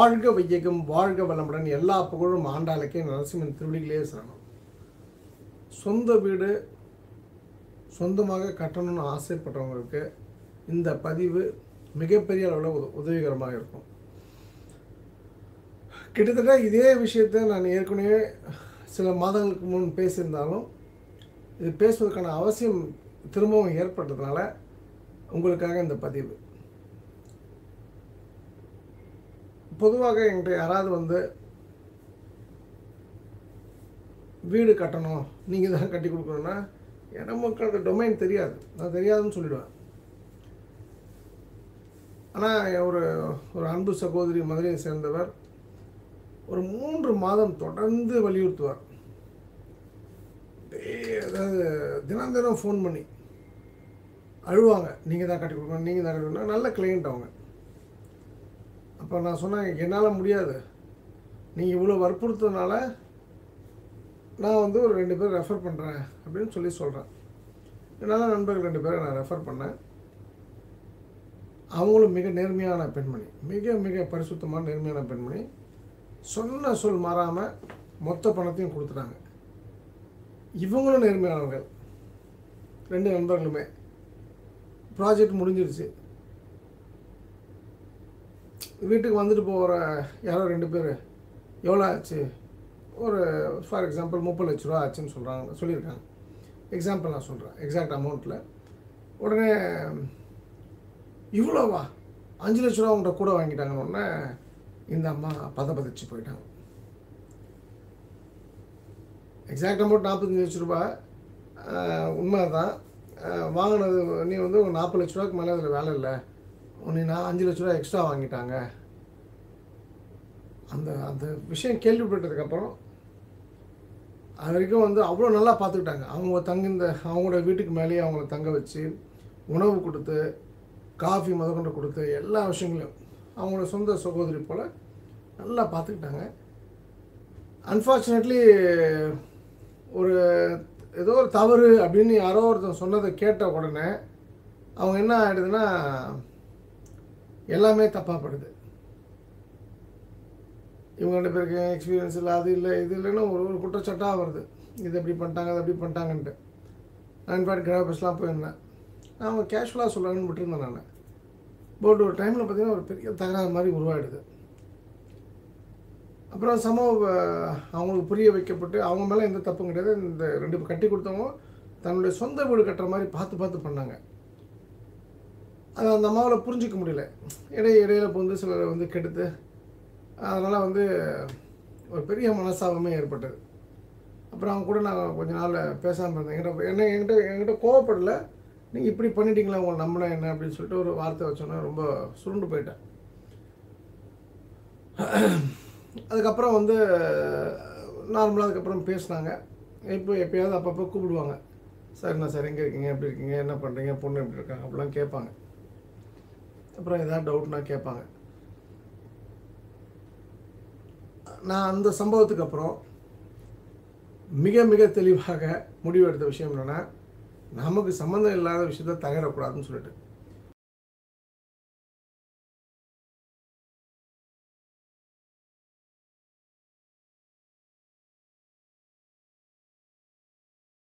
வாழ்க வையகம் வாழ்க வளமுடன் எல்லா புகழும் ஆண்டாளுக்கே நரசிம்மன் திருவடிகளே சரணம் சொந்த வீடு சொந்தமாக கட்டணும்னு ஆசைப்பட்டவங்களுக்கு இந்த பதிவு மிகப்பெரிய அளவில் உத உதவிகரமாக இருக்கும் கிட்டத்தட்ட இதே விஷயத்தை நான் ஏற்கனவே சில மாதங்களுக்கு முன் பேசியிருந்தாலும் இது பேசுவதற்கான அவசியம் திரும்பவும் ஏற்பட்டதுனால உங்களுக்காக இந்த பதிவு பொதுவாக என்கிட்ட யாராவது வந்து வீடு கட்டணும் நீங்கள் தான் கட்டி கொடுக்கணும்னா நமக்கு அந்த டொமைன் தெரியாது நான் தெரியாதுன்னு சொல்லிடுவேன் ஆனால் ஒரு ஒரு அன்பு சகோதரி மதுரையை சேர்ந்தவர் ஒரு மூன்று மாதம் தொடர்ந்து வலியுறுத்துவார் டேய், அதாவது தினம் தினம் ஃபோன் பண்ணி அழுவாங்க நீங்கள் தான் கட்டி கொடுக்கணும் நீங்கள் தான் கட்டி கொடுக்கணும் நல்ல கிளையண்ட் அவங்க அப்போ நான் சொன்னேன் என்னால் முடியாது நீங்கள் இவ்வளோ வற்புறுத்ததுனால நான் வந்து ஒரு ரெண்டு பேர் ரெஃபர் பண்ணுறேன் அப்படின்னு சொல்லி சொல்கிறேன் நல்ல நண்பர்கள் ரெண்டு பேரை நான் ரெஃபர் பண்ணேன் அவங்களும் மிக நேர்மையான பெண்மணி மிக மிக பரிசுத்தமான நேர்மையான பெண்மணி சொன்ன சொல் மாறாமல் மொத்த பணத்தையும் கொடுத்துட்டாங்க இவங்களும் நேர்மையானவர்கள் ரெண்டு நண்பர்களுமே ப்ராஜெக்ட் முடிஞ்சிருச்சு வீட்டுக்கு வந்துட்டு போகிற யாரோ ரெண்டு பேர் எவ்வளோ ஆச்சு ஒரு ஃபார் எக்ஸாம்பிள் முப்பது லட்ச ரூபா ஆச்சுன்னு சொல்கிறாங்க சொல்லியிருக்காங்க எக்ஸாம்பிள் நான் சொல்கிறேன் எக்ஸாக்ட் அமௌண்ட்டில் உடனே இவ்வளோவா அஞ்சு லட்ச ரூபா உங்கள்கிட்ட கூட வாங்கிட்டாங்கன்னு உடனே இந்த அம்மா பதப்பதிச்சு போயிட்டாங்க எக்ஸாக்ட் அமௌண்ட் நாற்பத்தஞ்சு லட்ச ரூபா உண்மை தான் வாங்கினது நீ வந்து ஒரு நாற்பது லட்ச ரூபாய்க்கு மேலே அதில் வேலை இல்லை நீ நான் அஞ்சு லட்ச ரூபா எக்ஸ்ட்ரா வாங்கிட்டாங்க அந்த அந்த விஷயம் கேள்விப்பட்டதுக்கப்புறம் அது வரைக்கும் வந்து அவ்வளோ நல்லா பார்த்துக்கிட்டாங்க அவங்க தங்கிந்த அவங்களோட வீட்டுக்கு மேலேயே அவங்கள தங்க வச்சு உணவு கொடுத்து காஃபி முதற்கொண்டு கொடுத்து எல்லா விஷயங்களையும் அவங்களோட சொந்த சகோதரி போல் நல்லா பார்த்துக்கிட்டாங்க அன்ஃபார்ச்சுனேட்லி ஒரு ஏதோ ஒரு தவறு அப்படின்னு யாரோ ஒருத்தன் சொன்னதை கேட்ட உடனே அவங்க என்ன ஆகிடுதுன்னா எல்லாமே தப்பாக படுது இவங்க ரெண்டு பேருக்கு எக்ஸ்பீரியன்ஸ் இல்லை அது இல்லை இது இல்லைன்னு ஒரு ஒரு குற்றச்சாட்டாக வருது இது எப்படி பண்ணிட்டாங்க அது எப்படி பண்ணிட்டாங்கன்ட்டு நான் இன்ஃபேக்ட் கிராபஸ்லாம் போயிருந்தேன் நான் அவங்க கேஷுவலாக சொல்லணும்னு விட்டுருந்தேன் நான் பட் ஒரு டைமில் பார்த்தீங்கன்னா ஒரு பெரிய தகராறு மாதிரி உருவாயிடுது அப்புறம் சமூக அவங்களுக்கு புரிய வைக்கப்பட்டு அவங்க மேலே எந்த தப்பும் கிடையாது இந்த ரெண்டு பேர் கட்டி கொடுத்தவங்க தன்னுடைய சொந்த வீடு கட்டுற மாதிரி பார்த்து பார்த்து பண்ணாங்க அது அந்த அம்மாவில் புரிஞ்சிக்க முடியல இடைய இடையில வந்து சிலரை வந்து கெடுத்து அதனால் வந்து ஒரு பெரிய மனசாபமே ஏற்பட்டது அப்புறம் அவங்க கூட நான் கொஞ்ச நாள் பேசாமல் இருந்தேன் என்கிட்ட என்ன என்கிட்ட என்கிட்ட கோவப்படலை நீங்கள் இப்படி பண்ணிட்டீங்களா உங்களை நம்பினா என்ன அப்படின்னு சொல்லிட்டு ஒரு வார்த்தை வச்சோன்னே ரொம்ப சுருண்டு போயிட்டேன் அதுக்கப்புறம் வந்து நார்மலாக அதுக்கப்புறம் பேசினாங்க இப்போ எப்பயாவது அப்பப்போ கூப்பிடுவாங்க சார் என்ன சார் எங்கே இருக்கீங்க எப்படி இருக்கீங்க என்ன பண்ணுறீங்க பொண்ணு எப்படி இருக்காங்க அப்படிலாம் கேட்பாங்க அப்புறம் ஏதாவது டவுட்னா கேட்பாங்க நான் அந்த சம்பவத்துக்கு அப்புறம் மிக மிக தெளிவாக முடிவெடுத்த விஷயம் என்னென்னா நமக்கு சம்மந்தம் இல்லாத விஷயத்த தகரக்கூடாதுன்னு சொல்லிட்டு